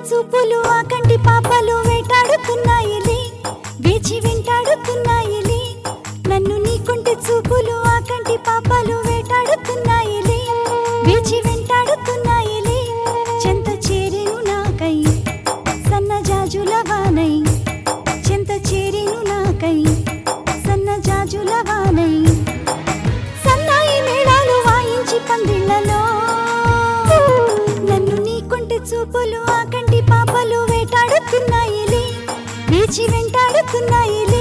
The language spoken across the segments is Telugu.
చూపులు ఆ కంటి పాపలు వేటాడుతున్నాయిలే వేచి వెంటాడుతున్నాయిలే నన్ను నీ కొంటి చూపులు ఆ కంటి పాపలు వేటాడుతున్నాయిలే వేచి వెంటాడుతున్నాయిలే చెంత చేరెను నాకై సన్నజాజుల వానై చెంత చేరెను నాకై సన్నజాజుల వానై సన్నాయి మేళాలు వాయించి పందిళ్లలో నన్ను నీ కొంటి చూపులు ఆ కంటి పాపలు వేటాడుతున్నాయిలే వేచి వెంటాడుతున్నాయిలే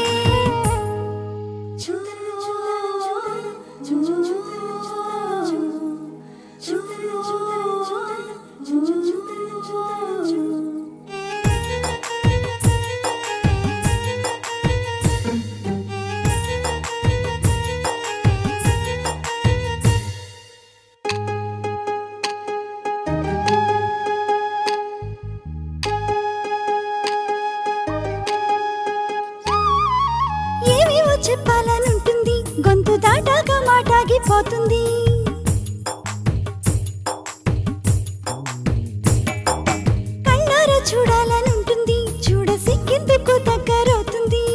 ఏమేమో చెప్పాలనుంటుంది గొంతు దాటాక మాటాగిపోతుంది కళ్ళారా చూడాలనుంటుంది చూడ సిక్కెందుకు దగ్గరవుతుంది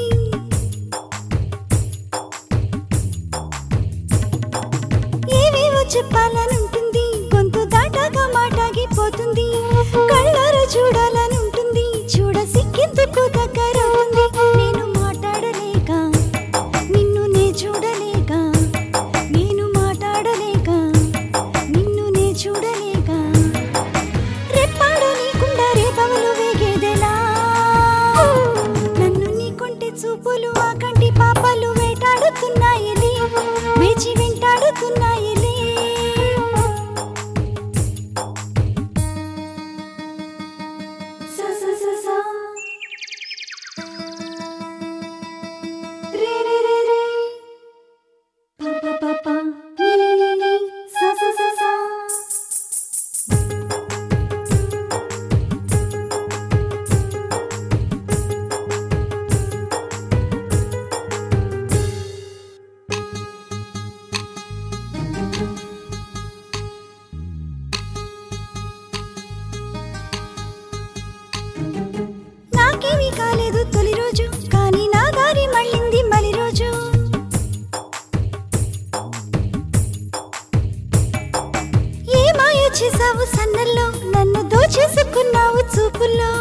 ఏమేమో చెప్పాలనుంటుంది గొంతు దాటాక మాటాగిపోతుంది కళ్ళారా చూడాలనుంటుంది చూడ సిక్కెందుకు దగ్గరవుతుంది నేను మాట్లాడలేక నిన్ను నే చూడలేక నేను మాట్లాడలేక నిన్ను నే చూడలేక రెప్పాడు నీకుండా రేపవలు వేగేదెలా నన్ను నీ కొంటి చూపులు ఆ కంటి పాపలు వేటాడుతున్నాయిలే వేచి వెంటాడుతున్నాయిలే స స స స రే రే రే రే ప ప ప ప ని ని ని ని స స స స నాకేమీ కాలేదు తొలి రోజు కానీ నా దారి మళ్ళింది మలి రోజు ఏ మాయ చేసావు సన్నల్లో నన్ను దోచేసుకున్నావు చూపుల్లో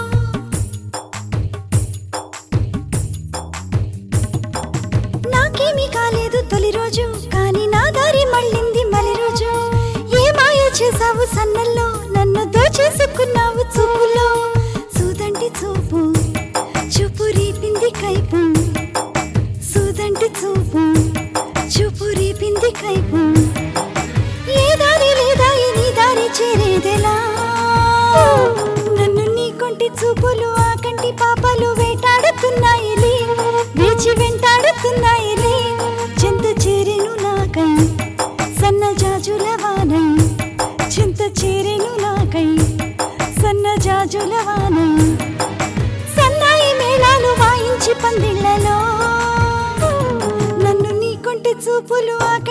నాకేమీ కాలేదు తొలి రోజు కానీ నా దారి మళ్ళింది మలి రోజు ఏ మాయ చేసావు సన్నల్లో నన్ను దోచేసుకున్నావు చూపులో సూదంటి చూపు చూపు రీపింది కైపు సూదంటి చూపు చూపు రీపింది కైపు ఏ దారి లేదా ఈ నీ దారి చేరేదెలా నన్ను నీ కొంటి చూపులు ఆ కంటి పాపలు వేటాడుతున్నాయిలే వేచి వెంటాడుతున్నాయిలే చెంత చేరెను నాకై సన్నజాజుల వానై చెంత చేరెను నాకై సన్నజాజుల వానై సన్నాయి మేళాలు వాయించి పందిళ్లలో నన్ను నీ కొంటి చూపులు ఆ